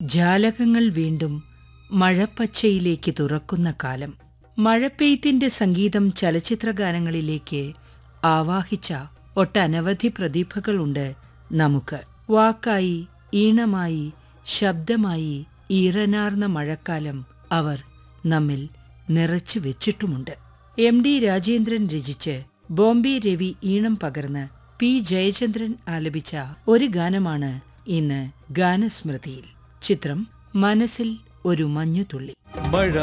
ജാലകങ്ങൾ വീണ്ടും മഴപ്പച്ചയിലേക്ക് തുറക്കുന്ന കാലം മഴപ്പെയ്ത്തിന്റെ സംഗീതം ചലച്ചിത്രഗാനങ്ങളിലേക്ക് ആവാഹിച്ച ഒട്ടനവധി പ്രതിഭകളുണ്ട് നമുക്ക് വാക്കായി ഈണമായി ശബ്ദമായി ഈറനാർന്ന മഴക്കാലം അവർ നമ്മിൽ നിറച്ചു വെച്ചിട്ടുമുണ്ട് എം ഡി രാജേന്ദ്രൻ രചിച്ച് ബോംബെ രവി ഈണം പകർന്ന് പി ജയചന്ദ്രൻ ആലപിച്ച ഒരു ഗാനമാണ് ഇന്ന് ഗാനസ്മൃതിയിൽ ചിത്രം മനസ്സിൽ ഒരു മഞ്ഞുതുള്ളി മഴ